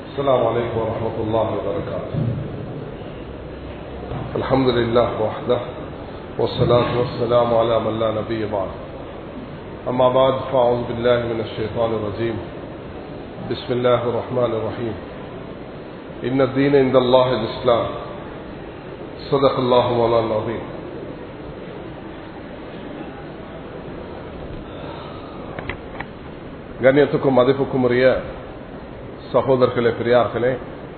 السلام عليكم ورحمة الله وبركاته الحمد لله وحده والصلاة والسلام على من لا نبي بعد أما بعد فأعوذ بالله من الشيطان الرجيم بسم الله الرحمن الرحيم إن الدين عند الله الإسلام صدق الله مولانا العظيم கண்ணியத்துக்கும் மதிப்புக்கும் உரிய சகோதரர்களே பெரியார்களே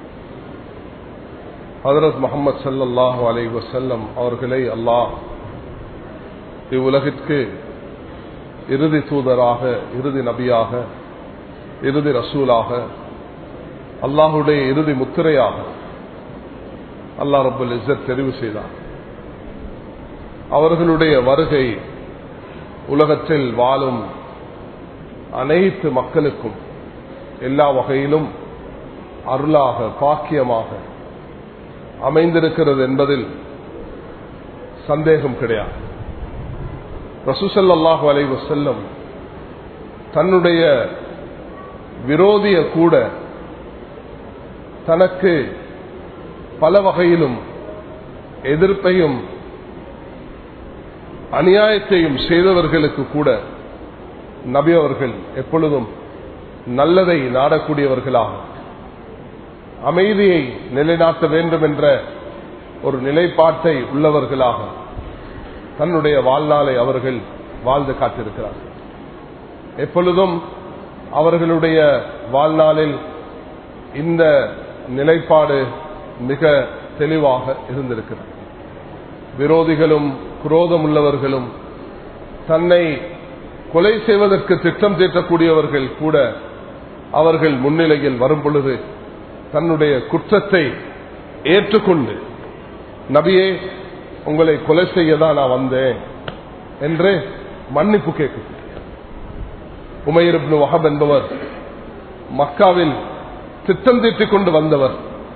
ஹதரத் முகமது சல்லாஹூ அலை வசல்லம் அவர்களை அல்லாஹ் இவ்வுலகிற்கு இறுதி தூதராக இறுதி நபியாக இறுதி ரசூலாக அல்லாஹுடைய இறுதி முத்திரையாக அல்லாஹ் ரபுல் இஸ்ஸத் தெரிவு செய்தார் அவர்களுடைய வருகை உலகத்தில் வாழும் அனைத்து மக்களுக்கும் எல்லா வகையிலும் அருளாக பாக்கியமாக அமைந்திருக்கிறது என்பதில் சந்தேகம் கிடையாது ரசூசல்லாஹு அலை வசல்லம் தன்னுடைய விரோதிய கூட தனக்கு பல வகையிலும் எதிர்ப்பையும் அநியாயத்தையும் செய்தவர்களுக்கு கூட நபி அவர்கள் எப்பொழுதும் நல்லதை நாடக்கூடியவர்களாக அமைதியை நிலைநாட்ட வேண்டும் என்ற ஒரு நிலைப்பாட்டை உள்ளவர்களாக தன்னுடைய வாழ்நாளை அவர்கள் வாழ்ந்து காட்டிருக்கிறார்கள் எப்பொழுதும் அவர்களுடைய வாழ்நாளில் இந்த நிலைப்பாடு மிக தெளிவாக இருந்திருக்கிறது விரோதிகளும் குரோதம் உள்ளவர்களும் தன்னை கொலை செய்வதற்கு திட்டம் தீட்டக்கூடியவர்கள் கூட அவர்கள் முன்னிலையில் வரும் பொழுது தன்னுடைய குற்றத்தை ஏற்றுக்கொண்டு நபியே உங்களை கொலை செய்யதான் நான் வந்தேன் என்று மன்னிப்பு கேட்கும் உமையர் வஹப் என்பவர் மக்காவில் திட்டம் தீட்டிக் கொண்டு வந்தவர்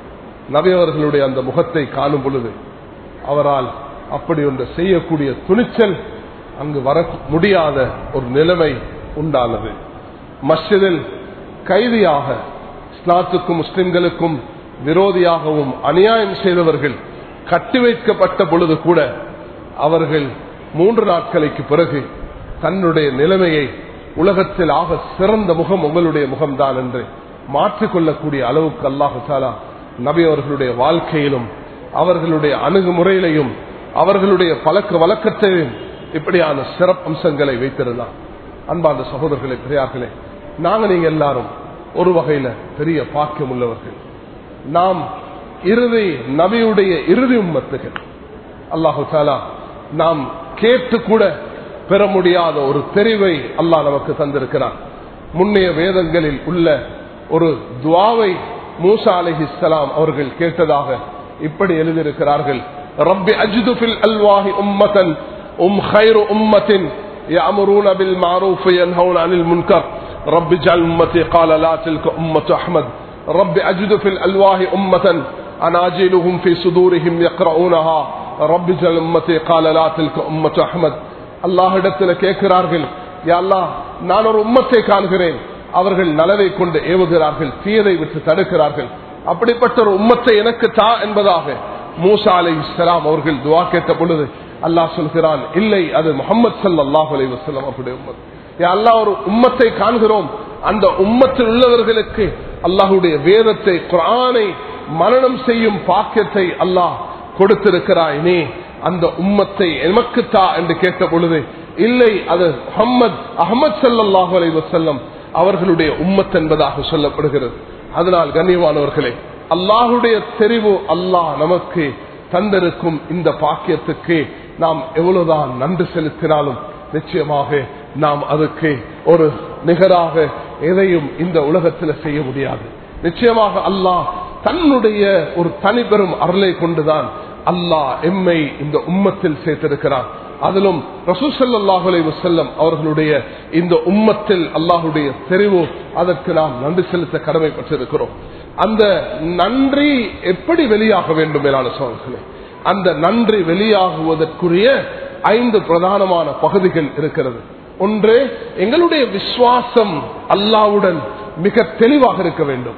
நபி அவர்களுடைய அந்த முகத்தை காணும் பொழுது அவரால் அப்படி ஒன்று செய்யக்கூடிய துணிச்சல் அங்கு வர முடியாத ஒரு நிலைமை உண்டானது மஸ்ஜிதில் கைதியாக இஸ்லாத்துக்கும் முஸ்லிம்களுக்கும் விரோதியாகவும் அநியாயம் செய்தவர்கள் கட்டி வைக்கப்பட்ட பொழுது கூட அவர்கள் மூன்று நாட்களுக்கு பிறகு தன்னுடைய நிலைமையை உலகத்தில் ஆக சிறந்த முகம் உங்களுடைய முகம்தான் என்று மாற்றிக்கொள்ளக்கூடிய அளவுக்கு அல்லாஹு சாலா நபி அவர்களுடைய வாழ்க்கையிலும் அவர்களுடைய அணுகுமுறையிலையும் அவர்களுடைய பழக்க வழக்கத்தையும் இப்படியான சிறப்பு அம்சங்களை வைத்திருந்தார் அன்பாந்த சகோதரர்களே பெரியார்களே நாங்க நீங்க எல்லாரும் ஒரு வகையில பெரிய பாக்கியம் உள்ளவர்கள் நாம் இறுதி நபியுடைய இறுதி உம்மத்துகள் அல்லாஹு சாலா நாம் கேட்டு கூட பெற முடியாத ஒரு தெரிவை அல்லாஹ் நமக்கு தந்திருக்கிறார் முன்னைய வேதங்களில் உள்ள ஒரு துவாவை மூசா அலிஹிஸ்லாம் அவர்கள் கேட்டதாக இப்படி எழுதியிருக்கிறார்கள் ரப்பி அஜ்துஃபில் அல்வாஹி உம்மத்தன் أم خير أمة يأمرون بالمعروف وينهون عن المنكر رب اجعل أمتي قال لا تلك أمة أحمد رب أجد في الألواه أمة أناجيلهم في صدورهم يقرؤونها رب اجعل أمتي قال لا تلك أمة أحمد الله இடத்துல கேட்கிறார்கள் யா அல்லாஹ் நான் ஒரு உம்மத்தை காண்கிறேன் அவர்கள் நலவை கொண்டு ஏவுகிறார்கள் தீயதை விட்டு தடுக்கிறார்கள் அப்படிப்பட்ட ஒரு உம்மத்தை எனக்கு தா என்பதாக மூசா அலை இஸ்லாம் அவர்கள் துவா கேட்ட பொழுது அல்லாஹ் சொல்கிறான் இல்லை அது முகமது சல்லாஹ் அலி வசலம் அப்படி உம்மத் அல்லாஹ் ஒரு உம்மத்தை காண்கிறோம் அந்த உம்மத்தில் உள்ளவர்களுக்கு அல்லாஹுடைய வேதத்தை குரானை மரணம் செய்யும் பாக்கியத்தை அல்லாஹ் கொடுத்திருக்கிறாய் நீ அந்த உம்மத்தை எமக்குத்தா என்று கேட்ட பொழுது இல்லை அது முகமது அகமது சல்லாஹூ அலி வசல்லம் அவர்களுடைய உம்மத் என்பதாக சொல்லப்படுகிறது அதனால் கண்ணியமானவர்களே அல்லாஹுடைய தெரிவு அல்லாஹ் நமக்கு தந்திருக்கும் இந்த பாக்கியத்துக்கு நாம் எவ்வளவுதான் நன்றி செலுத்தினாலும் நிச்சயமாக நாம் அதுக்கு ஒரு நிகராக எதையும் இந்த உலகத்தில் செய்ய முடியாது நிச்சயமாக அல்லாஹ் தன்னுடைய ஒரு தனிபெரும் அருளை கொண்டுதான் அல்லாஹ் எம்மை இந்த உம்மத்தில் சேர்த்திருக்கிறான் அதிலும் ரசூசல்லாஹுலை வசல்லம் அவர்களுடைய இந்த உம்மத்தில் அல்லாஹுடைய தெரிவு அதற்கு நாம் நன்றி செலுத்த கடமைப்பட்டிருக்கிறோம் அந்த நன்றி எப்படி வெளியாக வேண்டும் மேலான சோழர்களே அந்த நன்றி வெளியாகுவதற்குரிய ஐந்து பிரதானமான பகுதிகள் இருக்கிறது ஒன்று எங்களுடைய விசுவாசம் அல்லாவுடன் மிக தெளிவாக இருக்க வேண்டும்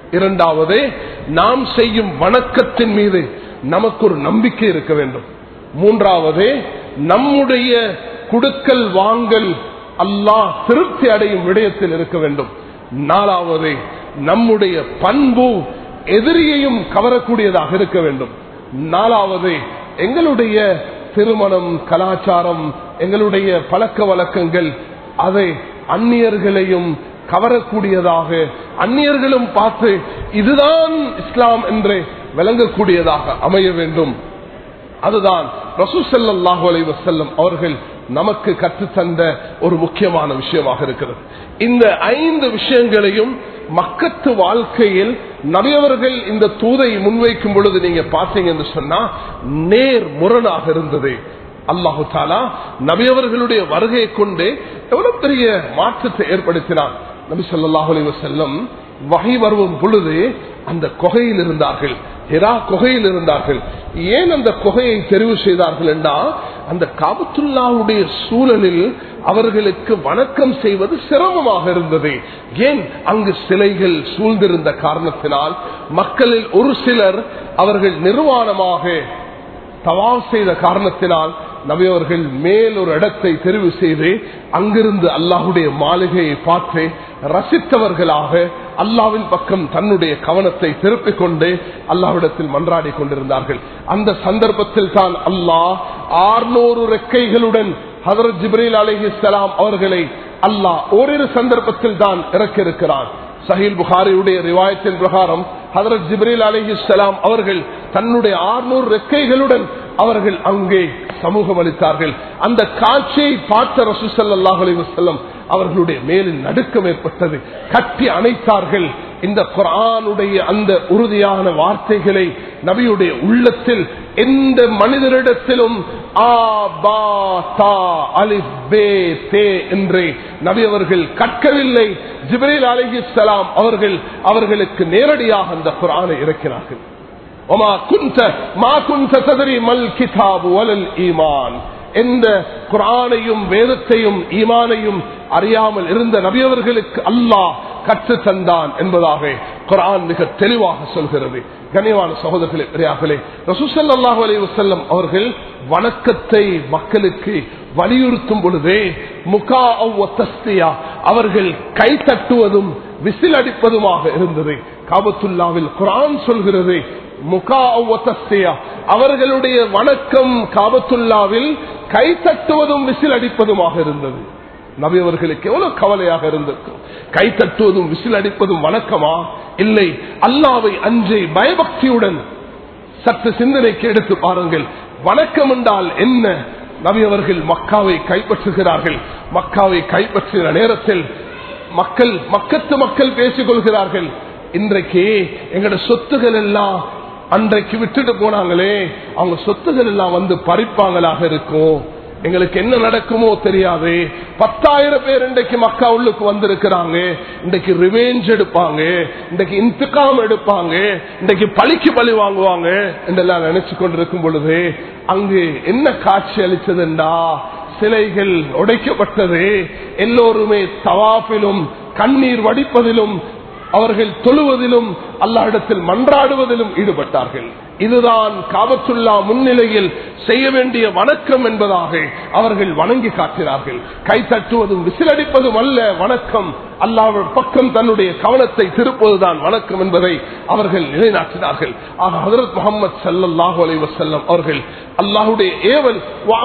இரண்டாவது நாம் செய்யும் வணக்கத்தின் மீது நமக்கு ஒரு நம்பிக்கை இருக்க வேண்டும் மூன்றாவது நம்முடைய குடுக்கல் வாங்கல் அல்லாஹ் திருப்தி அடையும் விடயத்தில் இருக்க வேண்டும் நாலாவது நம்முடைய பண்பு எதிரியையும் கவரக்கூடியதாக இருக்க வேண்டும் நாலாவது எங்களுடைய திருமணம் கலாச்சாரம் எங்களுடைய பழக்க வழக்கங்கள் அதை அந்நியர்களையும் கவரக்கூடியதாக அந்நியர்களும் பார்த்து இதுதான் இஸ்லாம் என்று விளங்கக்கூடியதாக அமைய வேண்டும் அதுதான் ரசூசல்லாஹு அலைவசல்லம் அவர்கள் நமக்கு கற்றுத்தந்த ஒரு முக்கியமான விஷயமாக இருக்கிறது இந்த ஐந்து விஷயங்களையும் மக்கத்து வாழ்க்கையில் நபியவர்கள் இந்த தூதை முன்வைக்கும் பொழுது நீங்க பார்த்தீங்கன்னு சொன்னா நேர் முரணாக இருந்தது அல்லாஹு தாலா நபியவர்களுடைய வருகையை கொண்டு எவ்வளவு பெரிய மாற்றத்தை ஏற்படுத்தினார் நபி சொல்லாஹு அலி வசல்லம் வகை வருவும் பொழுது அந்த கொகையில் இருந்தார்கள் ஹெரா கொகையில் இருந்தார்கள் ஏன் அந்த கொகையை தெரிவு செய்தார்கள் என்றால் அந்த காபத்துல்லாவுடைய சூழலில் அவர்களுக்கு வணக்கம் செய்வது சிரமமாக இருந்தது ஏன் அங்கு சிலைகள் சூழ்ந்திருந்த காரணத்தினால் மக்களில் ஒரு சிலர் அவர்கள் நிர்வாணமாக தவால் செய்த காரணத்தினால் நபியவர்கள் மேல் ஒரு இடத்தை தெரிவு செய்து அங்கிருந்து அல்லாஹுடைய மாளிகையை பார்த்து ரசித்தவர்களாக அல்லாவின் பக்கம் தன்னுடைய கவனத்தை திருப்பிக் கொண்டு அல்லாஹ்விடத்தில் மன்றாடி கொண்டிருந்தார்கள் அந்த சந்தர்ப்பத்தில் தான் அல்லாஹ் ஆறுநூறு ரெக்கைகளுடன் ஹதரத் ஜிப்ரீல் அலிஹிஸ்லாம் அவர்களை அல்லாஹ் ஓரிரு சந்தர்ப்பத்தில் தான் இறக்கியிருக்கிறான் சஹீல் புகாரியுடைய ரிவாயத்தின் பிரகாரம் ஹதரத் ஜிப்ரீல் அலிஹிஸ்லாம் அவர்கள் தன்னுடைய ஆறுநூறு ரெக்கைகளுடன் அவர்கள் அங்கே சமூகம் அளித்தார்கள் அந்த காட்சியை பார்த்த ரசூசல்லாஹ் அலி வசல்லம் அவர்களுடைய மேலில் நடுக்கம் ஏற்பட்டது கட்டி அணைத்தார்கள் இந்த குரானுடைய அந்த உறுதியான வார்த்தைகளை நபியுடைய உள்ளத்தில் எந்த மனிதரிடத்திலும் ஆ பா தா அலிப் பே தே என்று நபி அவர்கள் கற்கவில்லை ஜிப்ரீல் அலிஹிஸ்லாம் அவர்கள் அவர்களுக்கு நேரடியாக அந்த குரானை இறக்கினார்கள் وما كنت ما كنت تدري ما الكتاب ولا الايمان எந்த குரானையும் வேதத்தையும் ஈமானையும் அறியாமல் இருந்த நபியவர்களுக்கு அல்லாஹ் கற்று தந்தான் என்பதாக குரான் மிக தெளிவாக சொல்கிறது கனிவான சகோதரர்களே பெரியார்களே ரசூசல்லாஹு அலி வசல்லம் அவர்கள் வணக்கத்தை மக்களுக்கு வலியுறுத்தும் பொழுதே முகா தஸ்தியா அவர்கள் கை தட்டுவதும் விசில் அடிப்பதுமாக இருந்தது காபத்துல்லாவில் குரான் சொல்கிறது முகா அவர்களுடைய வணக்கம் காபத்துல்லாவில் கை தட்டுவதும் விசில் அடிப்பதுமாக இருந்தது நபி அவர்களுக்கு எவ்வளவு கவலையாக இருந்திருக்கும் கை தட்டுவதும் விசில் அடிப்பதும் வணக்கமா இல்லை அல்லாவை அஞ்சை பயபக்தியுடன் சற்று சிந்தனைக்கு எடுத்து பாருங்கள் வணக்கம் என்றால் என்ன நபி அவர்கள் மக்காவை கைப்பற்றுகிறார்கள் மக்காவை கைப்பற்றின நேரத்தில் மக்கள் மக்கத்து மக்கள் பேசிக் கொள்கிறார்கள் இன்றைக்கு எங்களோட சொத்துகள் எல்லாம் அன்றைக்கு விட்டுட்டு போனாங்களே அவங்க சொத்துகள் எல்லாம் வந்து பறிப்பாங்களாக இருக்கும் எங்களுக்கு என்ன நடக்குமோ தெரியாது பத்தாயிரம் பேர் இன்றைக்கு மக்கா உள்ளுக்கு வந்திருக்கிறாங்க இன்றைக்கு ரிவேஞ்ச் எடுப்பாங்க இன்றைக்கு இன்துக்காம் எடுப்பாங்க இன்றைக்கு பழிக்கு பழி வாங்குவாங்க என்றெல்லாம் நினைச்சு கொண்டிருக்கும் பொழுது அங்கு என்ன காட்சி அளிச்சதுண்டா சிலைகள் உடைக்கப்பட்டது எல்லோருமே தவாப்பிலும் கண்ணீர் வடிப்பதிலும் அவர்கள் தொழுவதிலும் அல்லாஹிடத்தில் மன்றாடுவதிலும் ஈடுபட்டார்கள் இதுதான் காபத்துல்லா முன்னிலையில் செய்ய வேண்டிய வணக்கம் என்பதாக அவர்கள் வணங்கி காட்டினார்கள் கை தட்டுவதும் விசிலடிப்பதும் அல்ல வணக்கம் அல்லாஹ் பக்கம் தன்னுடைய கவனத்தை திருப்புவதுதான் வணக்கம் என்பதை அவர்கள் நிலைநாட்டினார்கள் ஆக ஹசரத் முகமது சல்லாஹூ அலி வசல்லம் அவர்கள் அல்லாஹுடைய ஏவல்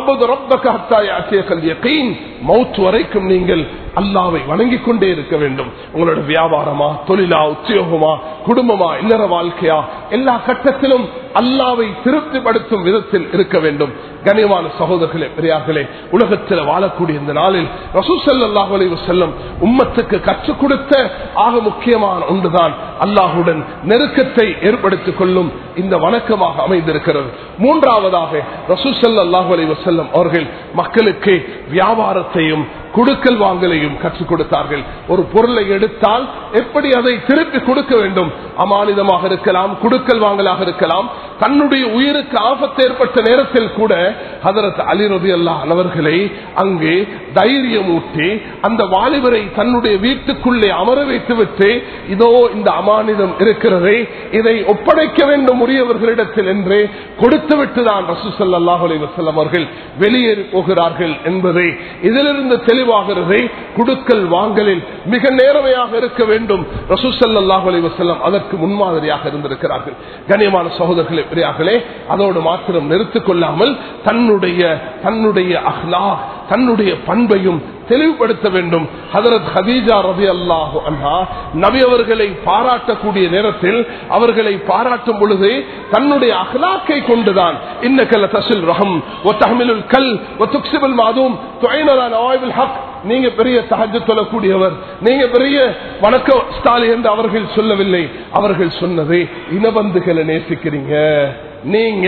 மவுத் வரைக்கும் நீங்கள் அல்லாவை வணங்கிக் கொண்டே இருக்க வேண்டும் உங்களோட வியாபாரமா தொழிலா உத்தியோகமா குடும்பமா இல்லற வாழ்க்கையா எல்லா கட்டத்திலும் அல்லாவை திருப்திப்படுத்தும் விதத்தில் இருக்க வேண்டும் கனியமான சகோதரர்களே பெரியார்களே உலகத்தில் வாழக்கூடிய இந்த நாளில் ரசூசல்லாஹு அலைவு செல்லும் உம்மத்துக்கு கற்றுக் கொடுத்த ஆக முக்கியமான ஒன்றுதான் அல்லாஹுடன் நெருக்கத்தை ஏற்படுத்திக் கொள்ளும் இந்த வணக்கமாக அமைந்திருக்கிறது மூன்றாவதாக ரசூசல்லாஹு அலைவு செல்லும் அவர்கள் மக்களுக்கு வியாபாரத்தையும் குடுக்கல் வாங்கலையும் கற்றுக் கொடுத்தார்கள் ஒரு பொருளை எடுத்தால் எப்படி அதை திருப்பி கொடுக்க வேண்டும் அமானிதமாக இருக்கலாம் குடுக்கல் வாங்கலாக இருக்கலாம் தன்னுடைய உயிருக்கு ஆபத்து ஏற்பட்ட நேரத்தில் கூட ஹதரத் அலிரதி அல்லா அவர்களை அங்கே தைரியமூட்டி அந்த வாலிபரை தன்னுடைய வீட்டுக்குள்ளே அமர வைத்துவிட்டு இதோ இந்த அமானிதம் இருக்கிறது இதை ஒப்படைக்க வேண்டும் உரியவர்களிடத்தில் என்று கொடுத்துவிட்டு தான் ரசூசல்லாஹ் அலைவசல்லம் அவர்கள் வெளியேறி போகிறார்கள் என்பதை இதிலிருந்து தெளிவாகிறது குடுக்கல் வாங்கலில் மிக நேர்மையாக இருக்க வேண்டும் ரசூசல்லாஹ் அலைவசல்லம் அதற்கு முன்மாதிரியாக இருந்திருக்கிறார்கள் கண்ணியமான சகோதரர்களே பெரியார்களே அதோடு மாத்திரம் நிறுத்திக் கொள்ளாமல் தன்னுடைய தன்னுடைய அஹ்லா தன்னுடைய பண்பையும் தெளிவுபடுத்த வேண்டும் ஹதரத் ஹதீஜா ரவி அல்லாஹு அண்ணா நபி அவர்களை பாராட்டக்கூடிய நேரத்தில் அவர்களை பாராட்டும் பொழுது தன்னுடைய அஹ்லாக்கை கொண்டுதான் இன்னக்கல்ல தசில் ரஹம் ஒ தஹமிலுல் கல் ஒ துக்சிபுல் மாதும் துணைநலான் ஆய்வில் ஹக் நீங்க பெரிய தகஜ சொல்லக்கூடியவர் நீங்க பெரிய வணக்க ஸ்டாலி என்று அவர்கள் சொல்லவில்லை அவர்கள் சொன்னது இனபந்துகளை நேசிக்கிறீங்க நீங்க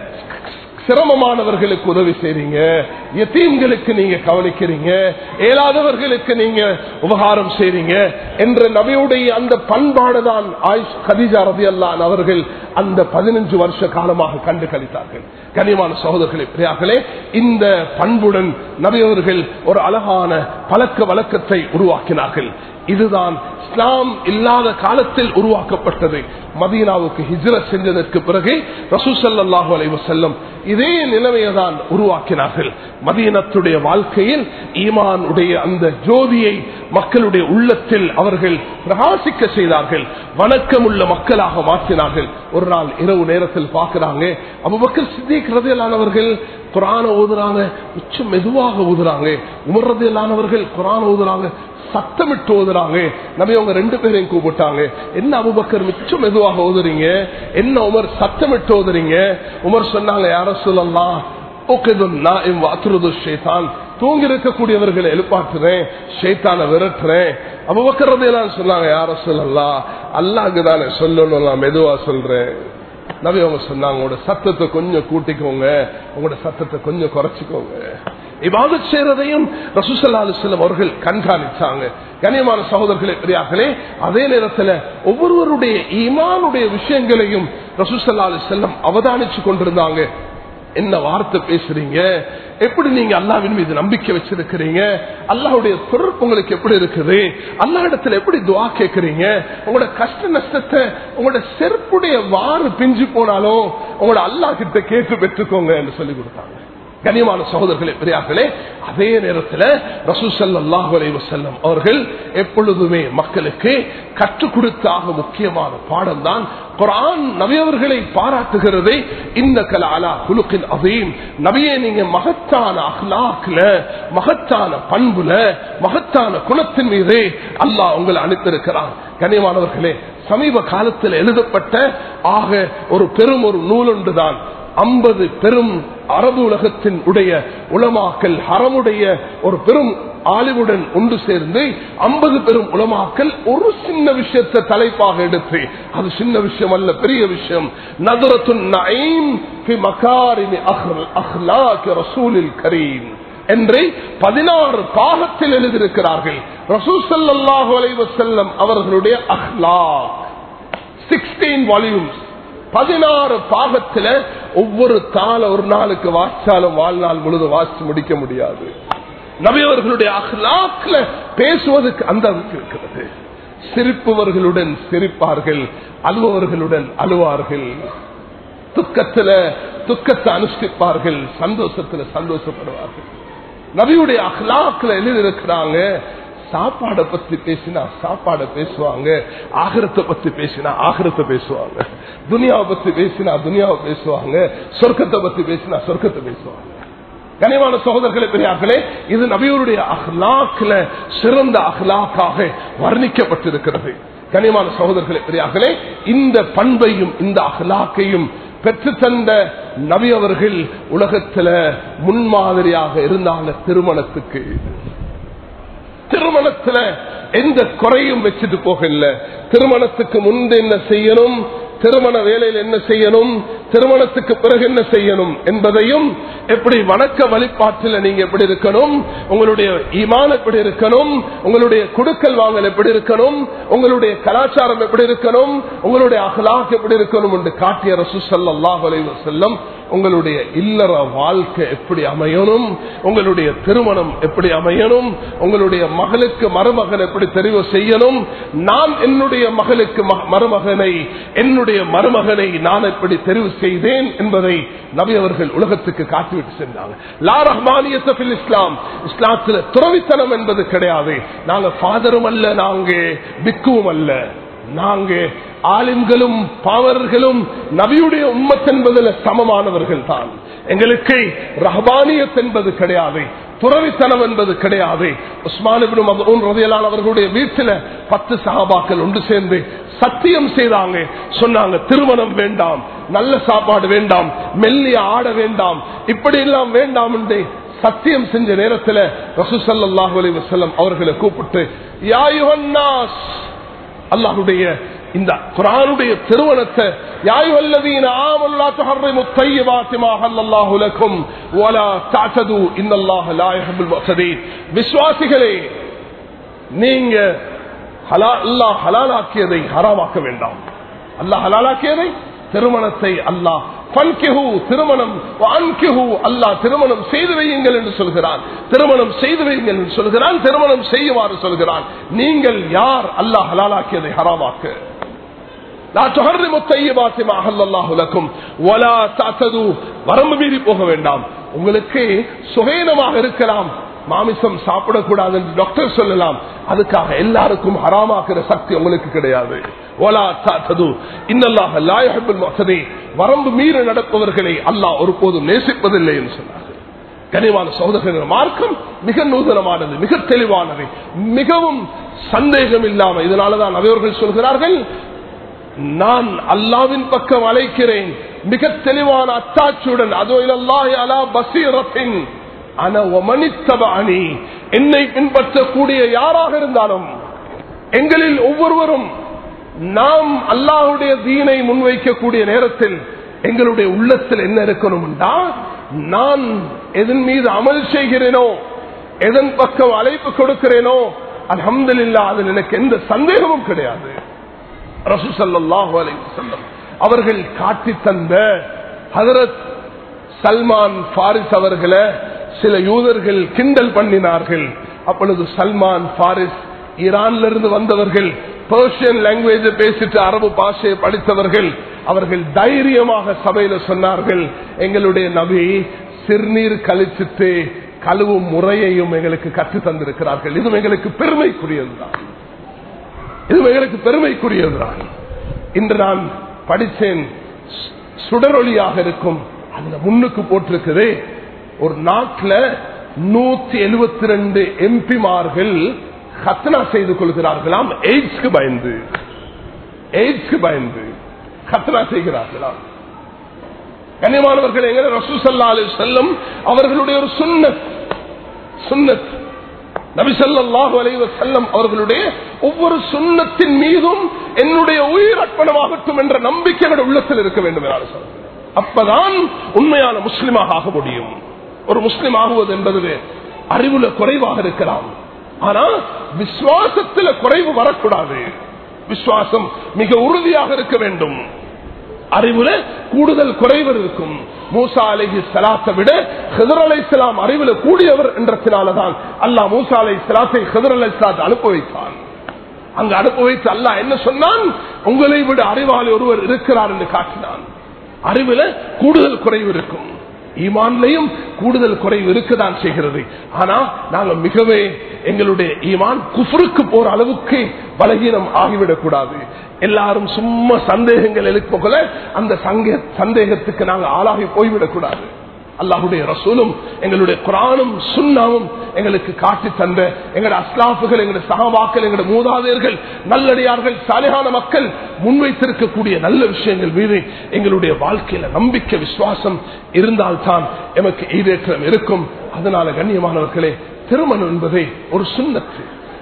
சிரமமானவர்களுக்கு உதவி செய்றீங்க எத்தீம்களுக்கு நீங்க கவனிக்கிறீங்க ஏழாதவர்களுக்கு நீங்க உபகாரம் செய்றீங்க என்ற நபியுடைய அந்த பண்பாடுதான் ஆயுஷ் கதிஜா ரதி அல்லான் அவர்கள் அந்த பதினஞ்சு வருஷ காலமாக கண்டு கழித்தார்கள் கனிமான சகோதரர்களே பிரியார்களே இந்த பண்புடன் நபியவர்கள் ஒரு அழகான பழக்க வழக்கத்தை உருவாக்கினார்கள் இதுதான் இஸ்லாம் இல்லாத காலத்தில் உருவாக்கப்பட்டது மதீனாவுக்கு ஹிஜ்ர செஞ்சதற்கு பிறகு ரசூசல்லாஹு அலைவ செல்லம் இதே நிலைமையை தான் உருவாக்கினார்கள் மதீனத்துடைய வாழ்க்கையில் ஈமான் உடைய அந்த ஜோதியை மக்களுடைய உள்ளத்தில் அவர்கள் பிரகாசிக்க செய்தார்கள் வணக்கமுள்ள மக்களாக மாற்றினார்கள் ஒரு நாள் இரவு நேரத்தில் பார்க்கிறாங்க அபுபக்கர் சித்திக்கிறதையிலானவர்கள் குரான ஊதுறாங்க உச்சம் மெதுவாக ஊதுறாங்க உமர்றதையிலானவர்கள் குரான ஊதுறாங்க சத்தமிட்டு ஓதுறாங்க நபி அவங்க ரெண்டு பேரையும் கூப்பிட்டாங்க என்ன அபுபக்கர் மிச்சம் மெதுவாக ஓதுறீங்க என்ன உமர் சத்தமிட்டு ஓதுறீங்க உமர் சொன்னாங்க யார சொல்லலாம் தூங்கி இருக்கக்கூடியவர்களை எழுப்பாட்டுறேன் ஷேத்தான விரட்டுறேன் அபுபக்கரதையெல்லாம் சொன்னாங்க யார சொல்லலாம் அல்லாக்கு தானே சொல்லணும் நான் மெதுவா சொல்றேன் நபி அவங்க சொன்னாங்க உங்களோட சத்தத்தை கொஞ்சம் கூட்டிக்கோங்க உங்களோட சத்தத்தை கொஞ்சம் குறைச்சிக்கோங்க இவாதத் செய்யறதையும் ரசூசல்லா அலுவலம் அவர்கள் கண்காணிச்சாங்க கனியமான சகோதரர்களே பெரியார்களே அதே நேரத்தில் ஒவ்வொருவருடைய ஈமானுடைய விஷயங்களையும் ரசூசல்லா அலுவலம் அவதானிச்சு கொண்டிருந்தாங்க என்ன வார்த்தை பேசுறீங்க எப்படி நீங்க அல்லாவின் மீது நம்பிக்கை வச்சிருக்கிறீங்க அல்லாவுடைய தொடர்பு உங்களுக்கு எப்படி இருக்குது அல்லா இடத்துல எப்படி துவா கேட்கறீங்க உங்களோட கஷ்ட நஷ்டத்தை உங்களோட செருப்புடைய வாறு பிஞ்சு போனாலும் உங்களோட அல்லா கிட்ட கேட்டு பெற்றுக்கோங்க என்று சொல்லி கொடுத்தாங்க கனியமான சகோதரர்களே பெரியார்களே அதே நேரத்தில் ரசூசல்லாஹு அலைவசல்லம் அவர்கள் எப்பொழுதுமே மக்களுக்கு கற்றுக் கொடுத்தாக முக்கியமான பாடம் தான் குரான் நபியவர்களை பாராட்டுகிறதை இந்த கலாலா குலுக்கின் அதையும் நபியை நீங்க மகத்தான அஹ்லாக்ல மகத்தான பண்புல மகத்தான குணத்தின் மீது அல்லாஹ் உங்களை அனுப்பியிருக்கிறான் கனியமானவர்களே சமீப காலத்தில் எழுதப்பட்ட ஆக ஒரு பெரும் ஒரு நூலொன்றுதான் ஐம்பது பெரும் அரபு உலகத்தின் உடைய உளமாக்கல் ஹரமுடைய ஒரு பெரும் ஆலிவுடன் ஒன்று சேர்ந்து ஐம்பது பெரும் உலமாக்கல் ஒரு சின்ன விஷயத்தை தலைப்பாக எடுத்து அது சின்ன விஷயம் அல்ல பெரிய விஷயம் கரீம் என்று பதினாறு பாகத்தில் எழுதியிருக்கிறார்கள் ரசூசல்லாஹு அலைவசல்லம் அவர்களுடைய அஹ்லாக் சிக்ஸ்டீன் வால்யூம்ஸ் பதினாறு பாகத்துல ஒவ்வொரு தாள ஒரு நாளுக்கு வாசிச்சாலும் வாழ்நாள் முழுது வாசிச்சு முடிக்க முடியாது நபியவர்களுடைய அஹ்லாக்ல பேசுவதற்கு அந்த அளவுக்கு இருக்கிறது சிரிப்பவர்களுடன் சிரிப்பார்கள் அழுபவர்களுடன் அழுவார்கள் துக்கத்துல துக்கத்தை அனுஷ்டிப்பார்கள் சந்தோஷத்துல சந்தோஷப்படுவார்கள் நபியுடைய அஹ்லாக்ல எழுதியிருக்கிறாங்க சாப்பாடை பத்தி பேசினா சாப்பாடை பேசுவாங்க ஆகிரத்தை பத்தி பேசினா ஆகிரத்தை பேசுவாங்க துனியாவை பத்தி பேசினா துனியாவை பேசுவாங்க சொர்க்கத்தை பத்தி பேசினா சொர்க்கத்தை பேசுவாங்க கனிவான சகோதரர்களே பெரியார்களே இது நபியூருடைய அஹ்லாக்ல சிறந்த அஹ்லாக்காக வர்ணிக்கப்பட்டிருக்கிறது கனிவான சகோதரர்களே பெரியார்களே இந்த பண்பையும் இந்த அஹ்லாக்கையும் பெற்று தந்த நபி அவர்கள் உலகத்துல முன்மாதிரியாக இருந்தாங்க திருமணத்துக்கு திருமணத்துல எந்த குறையும் வச்சுட்டு போகல திருமணத்துக்கு முன்பு என்ன செய்யணும் திருமண வேலையில் என்ன செய்யணும் திருமணத்துக்கு பிறகு என்ன செய்யணும் என்பதையும் எப்படி வணக்க வழிபாட்டில் நீங்க எப்படி இருக்கணும் உங்களுடைய ஈமான் எப்படி இருக்கணும் உங்களுடைய குடுக்கல் வாங்கல் எப்படி இருக்கணும் உங்களுடைய கலாச்சாரம் எப்படி இருக்கணும் உங்களுடைய அகலாக் எப்படி இருக்கணும் என்று காட்டிய ரசூ ஸல்லல்லாஹு அலைஹி வஸல்லம் உங்களுடைய இல்லற வாழ்க்கை எப்படி அமையணும் உங்களுடைய திருமணம் எப்படி அமையணும் உங்களுடைய மகளுக்கு மருமகன் எப்படி தெரிவு செய்யணும் நான் என்னுடைய மகளுக்கு ம- மருமகனை என்னுடைய மருமகனை நான் எப்படி தெரிவு செய்தேன் என்பதை நபி அவர்கள் உலகத்துக்கு காட்டிவிட்டு சென்றாங்க லா ரஹ்மானியத்த ஃபில் இஸ்லாம் இஸ்லாத்துல துறவித்தனம் என்பது கிடையாது நாங்க ஃபாதரும் அல்ல நாங்க பிக்குவும் அல்ல நாங்க ஆலிம்களும் பாவர்களும் நபியுடைய உம்மத் என்பதில் சமமானவர்கள் தான் எங்களுக்கு ரஹபானியத் என்பது கிடையாது துறவித்தனம் என்பது கிடையாது உஸ்மான் இப்னு மதூன் ரலியல்லாஹு அவர்களுடைய வீட்டில் பத்து சஹாபாக்கள் ஒன்று சேர்ந்து சத்தியம் செய்தாங்க சொன்னாங்க திருமணம் வேண்டாம் நல்ல சாப்பாடு வேண்டாம் மெல்லிய ஆட வேண்டாம் இப்படி எல்லாம் வேண்டாம் என்று சத்தியம் செஞ்ச நேரத்தில் ரசூசல்லாஹு அலைஹி வஸல்லம் அவர்களை கூப்பிட்டு யா யுஹன்னாஸ் அல்லாஹுடைய இந்த குரானுடைய திருமணத்தை யாயுவல்லதீன ஆமல்லா துஹர்ரிமு தையிபாத்தி மா ஹல்லல்லாஹு லக்கும் வலா தஅதது இன்னல்லாஹ லா யுஹிப்புல் முஃததீன் விசுவாசிகளே நீங்க ஹலா அல்லாஹ் ஹலாலாக்கியதை ஹராமாக்க வேண்டாம் அல்லாஹ் ஹலாலாக்கியதை திருமணத்தை அல்லாஹ் ஃபன்கிஹு திருமணம் வான்கிஹு அல்லாஹ் திருமணம் செய்து வையுங்கள் என்று சொல்கிறான் திருமணம் செய்து வையுங்கள் என்று சொல்கிறான் திருமணம் செய்யுமாறு சொல்கிறான் நீங்கள் யார் அல்லாஹ் ஹலாலாக்கியதை ஹராமாக்க லா துஹர்ரிமு தையிபாத்தி மா அஹல்லல்லாஹு லக்கும் வலா தஅதது வரம்பு மீறி போக வேண்டாம் உங்களுக்கு சுகேனமாக இருக்கலாம் மாமிசம் சாப்பிடக்கூடாது என்று டாக்டர் சொல்லலாம் அதுக்காக எல்லாருக்கும் ஹராமாக்குற சக்தி உங்களுக்கு கிடையாது வலா தஅதது இன்னல்லாஹ லா யுஹிப்புல் முஹ்ததீன் வரம்பு மீறி நடப்பவர்களை அல்லாஹ் ஒருபோதும் நேசிப்பதில்லை என்று சொன்னார் கனிவான சகோதரர்கள் மார்க்கம் மிக நூதனமானது மிக தெளிவானது மிகவும் சந்தேகம் இல்லாம இதனாலதான் அவர்கள் சொல்கிறார்கள் நான் அல்லாவின் பக்கம் அழைக்கிறேன் மிக தெளிவான அத்தாட்சியுடன் அதோ இலல்லாஹி அலா பசீரத்தின் அன ஒமனித்தபாணி என்னை பின்பற்றக்கூடிய யாராக இருந்தாலும் எங்களில் ஒவ்வொருவரும் நாம் அல்லாஹுடைய தீனை முன்வைக்கக்கூடிய நேரத்தில் எங்களுடைய உள்ளத்தில் என்ன இருக்கணும்டா நான் எதன் மீது அமல் செய்கிறேனோ எதன் பக்கம் அழைப்பு கொடுக்கிறேனோ அல்ஹம்துலில்லாஹ் அதில் எனக்கு எந்த சந்தேகமும் கிடையாது ரசூசல்லாஹு அலைஹி வஸல்லம் அவர்கள் காட்டி தந்த ஹதரத் சல்மான் பாரிஸ் அவர்களை சில யூதர்கள் கிண்டல் பண்ணினார்கள் அப்பொழுது சல்மான் பாரிஸ் ஈரான்ல இருந்து வந்தவர்கள் பெர்ஷியன் லாங்குவேஜ் பேசிட்டு அரபு பாஷையை படித்தவர்கள் அவர்கள் தைரியமாக சபையில சொன்னார்கள் எங்களுடைய நபி சிறுநீர் கழிச்சிட்டு கழுவும் முறையையும் எங்களுக்கு கற்று தந்திருக்கிறார்கள் இதுவும் எங்களுக்கு பெருமைக்குரியதுதான் இது எங்களுக்கு பெருமைக்குரியதுதான் இன்று நான் படித்தேன் சு- சுடரொளியாக இருக்கும் அதுல முன்னுக்கு போட்டிருக்குது ஒரு நாட்டில் நூத்தி எழுபத்தி ரெண்டு எம்பிமார்கள் கத்னா செய்து கொள்கிறார்களாம் எய்ட்ஸ்க்கு பயந்து எய்ட்ஸ்க்கு பயந்து கத்னா செய்கிறார்களாம் கண்ணியமானவர்கள் எங்க ரசூசல்லா அலி செல்லம் அவர்களுடைய ஒரு சுன்னத் சுன்னத் நபிசல்லாஹு அலைவ செல்லம் அவர்களுடைய ஒவ்வொரு சுண்ணத்தின் மீதும் என்னுடைய உயிர் அர்ப்பணமாகட்டும் என்ற நம்பிக்கை என்னுடைய உள்ளத்தில் இருக்க வேண்டும் என்று சொல்றேன். அப்பதான் உண்மையான முஸ்லிமாக ஆக முடியும் ஒரு முஸ்லிம் ஆகுவது என்பது அறிவுல குறைவாக இருக்கலாம் ஆனா விசுவாசத்துல குறைவு வரக்கூடாது விசுவாசம் மிக உறுதியாக இருக்க வேண்டும் அறிவுல கூடுதல் குறைவர் இருக்கும் மூசா அலைஹி சலாத்தை விட ஹிதர் அலை சலாம் அறிவுல கூடியவர் என்றத்தினாலதான் அல்லாஹ் மூசா அலை சலாத்தை ஹிதர் அலை சலாத்தை அனுப்ப வைத்தான் அங்கு அனுப்ப வைத்து அல்லாஹ் என்ன சொன்னான் உங்களை விட அறிவாளி ஒருவர் இருக்கிறார் என்று காட்டினான் அறிவுல கூடுதல் குறைவு இருக்கும் ஈமான்லையும் கூடுதல் குறைவு இருக்கதான் செய்கிறது ஆனா நாங்க மிகவே எங்களுடைய ஈமான் குஃபருக்கு போற அளவுக்கு பலகீனம் ஆகிவிடக் கூடாது எல்லாரும் சும்மா சந்தேகங்கள் எழுப்போல அந்த சங்கே- சந்தேகத்துக்கு நாங்க ஆளாகி போய்விடக் கூடாது அல்லாஹுடைய ரசூலும் எங்களுடைய குரானும் சுண்ணாவும் எங்களுக்கு காட்டி தந்த எங்களுடைய அஸ்லாஃபுகள் எங்களுடைய சகாபாக்கள் எங்களுடைய மூதாதையர்கள் நல்லடியார்கள் சாலையான மக்கள் முன்வைத்திருக்கக்கூடிய நல்ல விஷயங்கள் மீது எங்களுடைய வாழ்க்கையில நம்பிக்கை விசுவாசம் இருந்தால்தான் எமக்கு ஈடேற்றம் இருக்கும் அதனால கண்ணியமானவர்களே திருமணம் என்பதை ஒரு சுண்ணத்து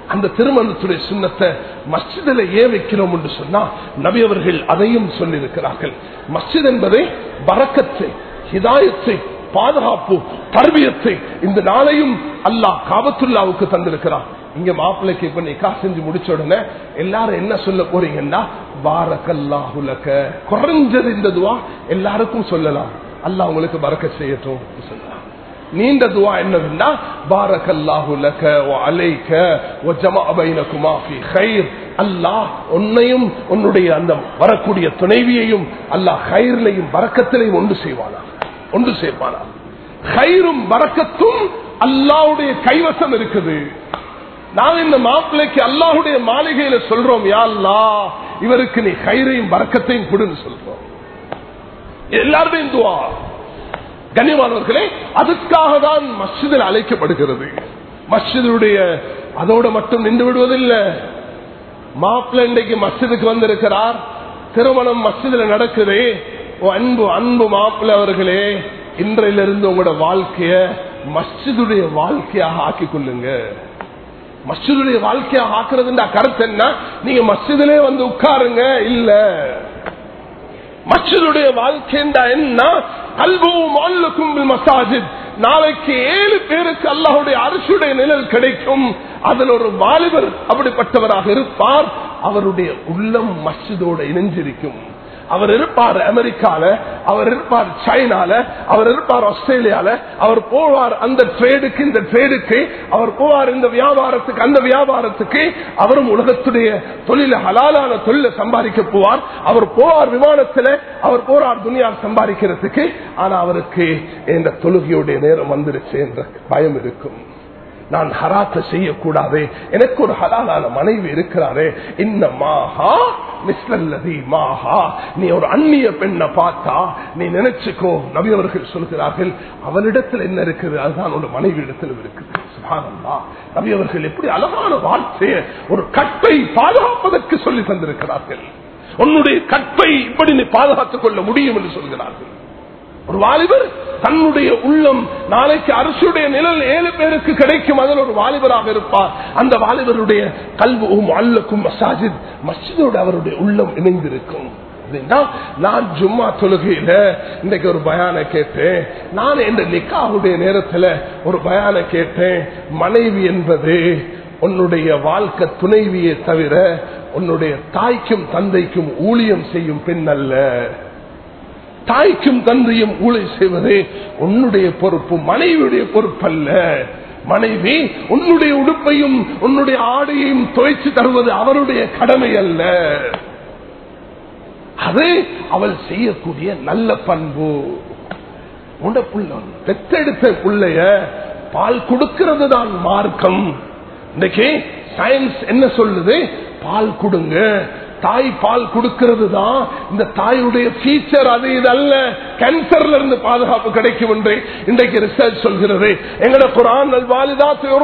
அந்த திருமணத்துடைய சுண்ணத்தை மஸ்ஜிதில் ஏன் வைக்கிறோம் என்று சொன்னா நபி அவர்கள் அதையும் சொல்லியிருக்கிறார்கள் மஸ்ஜித் என்பதை வரக்கத்தை ஹிதாயத்தை பாதுகாப்பு தர்பியத்தை இந்த நாளையும் அல்லாஹ் காபத்துல்லாவுக்கு தந்திருக்கிறான் இங்க மாப்பிள்ளைக்கு இப்ப நிக்கா செஞ்சு முடிச்ச உடனே எல்லாரும் என்ன சொல்ல போறீங்கன்னா பாரக்கல்லாஹுலக குறைஞ்சது இந்த துவா எல்லாருக்கும் சொல்லலாம் அல்லாஹ் உங்களுக்கு பறக்க செய்யட்டும் சொல்லலாம் நீண்ட துவா என்னதுன்னா பாரக்கல்லாஹு லக வ அலைக வ ஜமஅ பைனகுமா ஃபீ கைர் அல்லாஹ் உன்னையும் உன்னுடைய அந்த வரக்கூடிய துணைவியையும் அல்லாஹ் கைர்லையும் பறக்கத்திலையும் ஒன்று செய்வானா ஒன்று சேர்ப்பானா கைரும் பறக்கத்தும் அல்லாஹ்வுடைய கைவசம் இருக்குது நாங்க இந்த மாப்பிள்ளைக்கு அல்லாஹுடைய மாளிகையில சொல்றோம் யா அல்லாஹ் இவருக்கு நீ கைரையும் பறக்கத்தையும் கொடுன்னு சொல்றோம் எல்லாருமே துவா கண்ணியமானவர்களே அதுக்காக தான் மஸ்ஜிதில் அழைக்கப்படுகிறது மஸ்ஜிதுடைய அதோட மட்டும் நின்று விடுவதில்லை மாப்பிள்ளை இன்றைக்கு மஸ்ஜிதுக்கு வந்திருக்கிறார் திருமணம் மஸ்ஜிதில் நடக்குது ஓ அன்பு அன்பு மாப்பிள்ளை அவர்களே இன்றையிலிருந்து உங்களோட வாழ்க்கைய மஸ்ஜிதுடைய வாழ்க்கையாக ஆக்கிக் கொள்ளுங்க மஸ்ஜிதுடைய வாழ்க்கையாக ஆக்குறதுன்ற கருத்து என்ன நீங்க மஸ்ஜிதிலே வந்து உட்காருங்க இல்ல மஸ்ஜிதுடைய வாழ்க்கை என்ன கல்பும் அல்லக்கும் மசாஜித் நாளைக்கு ஏழு பேருக்கு அல்லாஹுடைய அரசுடைய நிழல் கிடைக்கும் அதில் ஒரு வாலிபர் அப்படிப்பட்டவராக இருப்பார் அவருடைய உள்ளம் மஸ்ஜிதோட இணைஞ்சிருக்கும் அவர் இருப்பார் அமெரிக்கால அவர் இருப்பார் சைனால அவர் இருப்பார் ஆஸ்திரேலியால அவர் போவார் அந்த ட்ரேடுக்கு இந்த ட்ரேடுக்கு அவர் போவார் இந்த வியாபாரத்துக்கு அந்த வியாபாரத்துக்கு அவரும் உலகத்துடைய தொழில ஹலாலான தொழில சம்பாதிக்க போவார் அவர் போவார் விமானத்துல அவர் போறார் துணியா சம்பாதிக்கிறதுக்கு ஆனா அவருக்கு இந்த தொழுகையுடைய நேரம் வந்துருச்சு என்ற பயம் இருக்கும் நான் ஹராத்த செய்யக்கூடாது எனக்கு ஒரு ஹலாலான மனைவி இருக்கிறாரே இந்த மாஹா மிஸ்லல்லதி மாஹா நீ ஒரு அந்நிய பெண்ணை பார்த்தா நீ நினைச்சுக்கோ நபி அவர்கள் சொல்கிறார்கள் அவளிடத்தில் என்ன இருக்குது அதுதான் ஒரு மனைவி இடத்தில் இருக்குது சுபானந்தா நபி அவர்கள் எப்படி அழகான வார்த்தையை ஒரு கட்டை பாதுகாப்பதற்கு சொல்லி தந்திருக்கிறார்கள் உன்னுடைய கற்பை இப்படி நீ பாதுகாத்துக் கொள்ள முடியும் என்று சொல்கிறார்கள் ஒரு வாலிபர் தன்னுடைய உள்ளம் நாளைக்கு அரசுடைய நிழல் ஏழு பேருக்கு கிடைக்கும் அதில் ஒரு வாலிபராக இருப்பார் அந்த வாலிபருடைய கல்வும் அல்லக்கும் மசாஜித் மஸ்ஜிதோடு அவருடைய உள்ளம் இணைந்திருக்கும் நான் ஜும்மா தொழுகையில இன்னைக்கு ஒரு பயான கேட்டேன் நான் இந்த நிக்காவுடைய நேரத்துல ஒரு பயான கேட்டேன் மனைவி என்பது உன்னுடைய வாழ்க்கை துணைவியை தவிர உன்னுடைய தாய்க்கும் தந்தைக்கும் ஊழியம் செய்யும் பெண் அல்ல தாய்க்கும் தந்தையும் ஊழை செய்வது உன்னுடைய பொறுப்பு மனைவியுடைய பொறுப்பல்ல மனைவி உன்னுடைய உடுப்பையும் உன்னுடைய ஆடையையும் துவைச்சு தருவது அவருடைய கடமை அல்ல அது அவள் செய்யக்கூடிய நல்ல பண்பு உண்ட புள்ள பெத்தெடுத்த பிள்ளைய பால் கொடுக்கிறது தான் மார்க்கம் இன்னைக்கு சயின்ஸ் என்ன சொல்லுது பால் கொடுங்க தாய் பால் கொடுக்கிறது தான் இந்த தாயுடைய ஃபீச்சர் அது இது அல்ல கேன்சர்ல இருந்து பாதுகாப்பு கிடைக்கும் என்று இன்றைக்கு ரிசர்ச் சொல்கிறது எங்கட குரான் வாலிதா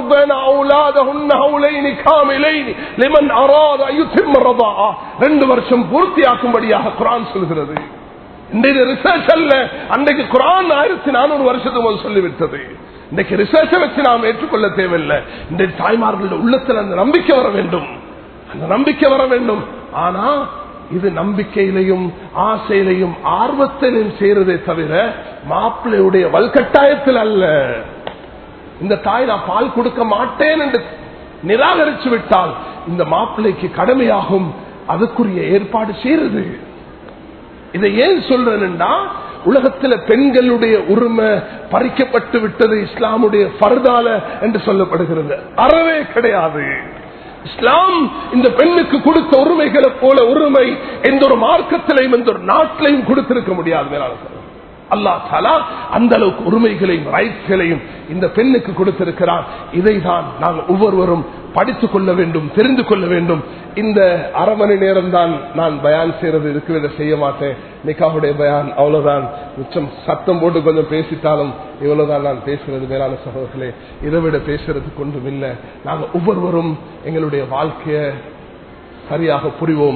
ரெண்டு வருஷம் பூர்த்தியாக்கும்படியாக குரான் சொல்கிறது இன்றைய ரிசர்ச் அல்ல அன்றைக்கு குரான் ஆயிரத்தி நானூறு வருஷத்துக்கு முதல் சொல்லிவிட்டது இன்றைக்கு ரிசர்ச்சை வச்சு நாம் ஏற்றுக்கொள்ள தேவையில்லை இன்றைய தாய்மார்களுடைய உள்ளத்தில் அந்த நம்பிக்கை வர வேண்டும் அந்த நம்பிக்கை வர வேண்டும் ஆனா இது நம்பிக்கையிலையும் ஆசையிலையும் ஆர்வத்திலையும் செய்யறதே தவிர மாப்பிள்ளையுடைய வல்கட்டாயத்தில் அல்ல இந்த தாய் நான் பால் கொடுக்க மாட்டேன் என்று நிராகரிச்சு விட்டால் இந்த மாப்பிள்ளைக்கு கடமையாகும் அதுக்குரிய ஏற்பாடு செய்யறது இதை ஏன் சொல்றேன்னா உலகத்தில் பெண்களுடைய உரிமை பறிக்கப்பட்டு விட்டது இஸ்லாமுடைய பரதால என்று சொல்லப்படுகிறது அறவே கிடையாது இஸ்லாம் இந்த பெண்ணுக்கு கொடுத்த உரிமைகளை போல உரிமை எந்த ஒரு மார்க்கத்திலையும் எந்த ஒரு நாட்டிலையும் கொடுத்திருக்க முடியாது மேலாளர் அல்லா தாலா அந்த அளவுக்கு உரிமைகளையும் ரைட்ஸ்களையும் இந்த பெண்ணுக்கு கொடுத்திருக்கிறார் இதை தான் நாங்கள் ஒவ்வொருவரும் படித்துக் கொள்ள வேண்டும் தெரிந்து கொள்ள வேண்டும் இந்த அரை மணி நேரம் தான் நான் பயான் செய்யறது இருக்கிறத செய்ய மாட்டேன் நிக்காவுடைய பயான் அவ்வளவுதான் மிச்சம் சத்தம் போட்டு கொஞ்சம் பேசிட்டாலும் இவ்வளவுதான் நான் பேசுறது மேலான சகோதரர்களே இதை விட பேசுறதுக்கு ஒன்றும் இல்லை நாங்கள் ஒவ்வொருவரும் எங்களுடைய வாழ்க்கைய சரியாக புரிவோம்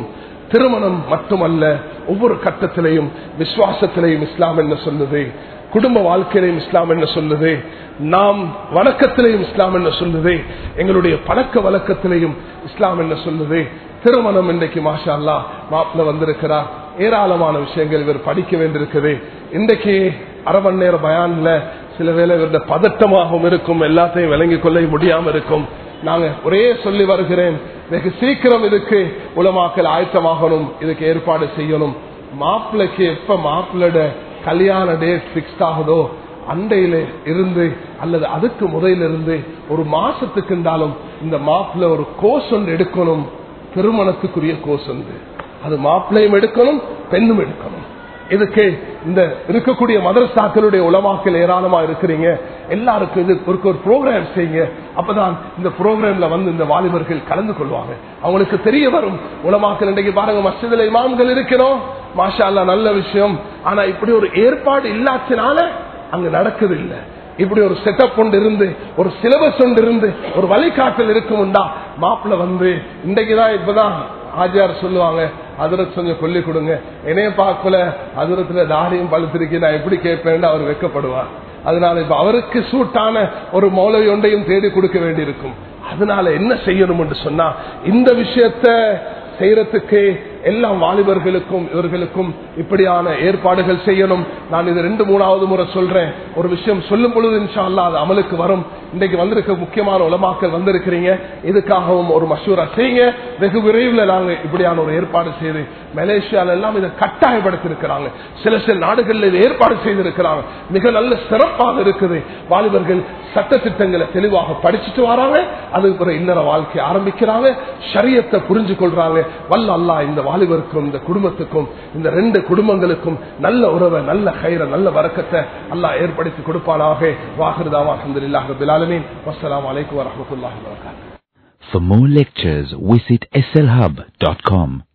திருமணம் மட்டுமல்ல ஒவ்வொரு கட்டத்திலையும் விசுவாசத்திலையும் இஸ்லாம் என்ன சொல்லுது குடும்ப வாழ்க்கையிலையும் இஸ்லாம் என்ன சொல்லுது நாம் வணக்கத்திலையும் இஸ்லாம் என்ன சொல்லுது எங்களுடைய பழக்க வழக்கத்திலையும் இஸ்லாம் என்ன சொல்லுது திருமணம் இன்றைக்கு மாஷா அல்லா மாப்பிள்ள வந்திருக்கிறார் ஏராளமான விஷயங்கள் இவர் படிக்க வேண்டியிருக்குது இன்றைக்கு அரை மணி நேர பயான்ல சில வேலை இவருடைய பதட்டமாகவும் இருக்கும் எல்லாத்தையும் விளங்கிக் கொள்ள முடியாம இருக்கும் நாங்க ஒரே சொல்லி வருகிறேன் வெகு சீக்கிரம் இதுக்கு உலமாக்கல் ஆயத்தமாகணும் இதுக்கு ஏற்பாடு செய்யணும் மாப்பிள்ளைக்கு எப்ப மாப்பிள்ளோட கல்யாண டேட் பிக்ஸ் ஆகுதோ அண்டையில இருந்து அல்லது அதுக்கு முதலிலிருந்து ஒரு மாசத்துக்கு இருந்தாலும் இந்த மாப்பிள்ள ஒரு கோர்ஸ் ஒன்று எடுக்கணும் திருமணத்துக்குரிய கோர்ஸ் ஒன்று அது மாப்பிள்ளையும் எடுக்கணும் பெண்ணும் எடுக்கணும் இதுக்கு இந்த இருக்கக்கூடிய மதரசாக்களுடைய உலமாக்கள் ஏராளமா இருக்கிறீங்க எல்லாருக்கும் இது ஒரு ஒரு ப்ரோக்ராம் செய்யுங்க அப்பதான் இந்த ப்ரோக்ராம்ல வந்து இந்த வாலிபர்கள் கலந்து கொள்வாங்க அவங்களுக்கு தெரிய வரும் உலமாக்கள் இன்றைக்கு பாருங்க மசிதில இமாம்கள் இருக்கிறோம் மாஷா அல்லா நல்ல விஷயம் ஆனா இப்படி ஒரு ஏற்பாடு இல்லாதனால அங்க நடக்குது இல்ல இப்படி ஒரு செட்டப் ஒன்று இருந்து ஒரு சிலபஸ் ஒன்று இருந்து ஒரு வழிகாட்டல் இருக்கும்டா மாப்பிள்ள வந்து இன்றைக்குதான் இப்பதான் ஆஜியார் சொல்லுவாங்க அதிரத் கொஞ்சம் கொல்லி கொடுங்க என்னைய பார்க்கல அதிரத்துல தாரியும் பழுத்திருக்கேன் நான் எப்படி கேட்பேன் அவர் வெக்கப்படுவார் அதனால இப்ப அவருக்கு சூட்டான ஒரு மௌலவி ஒன்றையும் தேடி கொடுக்க வேண்டியிருக்கும் அதனால என்ன செய்யணும் என்று சொன்னா இந்த விஷயத்த செய்யறதுக்கு எல்லாம் வாலிபர்களுக்கும் இவர்களுக்கும் இப்படியான ஏற்பாடுகள் செய்யணும் நான் இது ரெண்டு மூணாவது முறை சொல்றேன் ஒரு விஷயம் சொல்லும் பொழுது இன்ஷா அல்லா அது அமலுக்கு வரும் இன்றைக்கு வந்திருக்க முக்கியமான உலமாக்கள் வந்திருக்கிறீங்க இதுக்காகவும் ஒரு மசூரா செய்யுங்க வெகு விரைவில் நாங்க இப்படியான ஒரு ஏற்பாடு செய்து மலேசியால எல்லாம் இதை கட்டாயப்படுத்திருக்கிறாங்க சில சில நாடுகளில் இதை ஏற்பாடு செய்திருக்கிறாங்க மிக நல்ல சிறப்பாக இருக்குது வாலிபர்கள் சட்ட திட்டங்களை தெளிவாக படிச்சுட்டு வராங்க அதுக்கு பிறகு இன்னர வாழ்க்கை ஆரம்பிக்கிறாங்க சரியத்தை புரிஞ்சு கொள்றாங்க வல்ல அல்லா இந்த வாலிபருக்கும் இந்த குடும்பத்துக்கும் இந்த ரெண்டு குடும்பங்களுக்கும் நல்ல உறவை நல்ல கயிற நல்ல வரக்கத்தை அல்லாஹ் ஏற்படுத்தி கொடுப்பானாக வாகிருதாவா அஹமதுல்லாஹ் பிலாலமீன் வஸ்ஸலாமு அலைக்கும் வரஹ்மத்துல்லாஹி வபரகாத்துஹு For more lectures, visit slhub.com.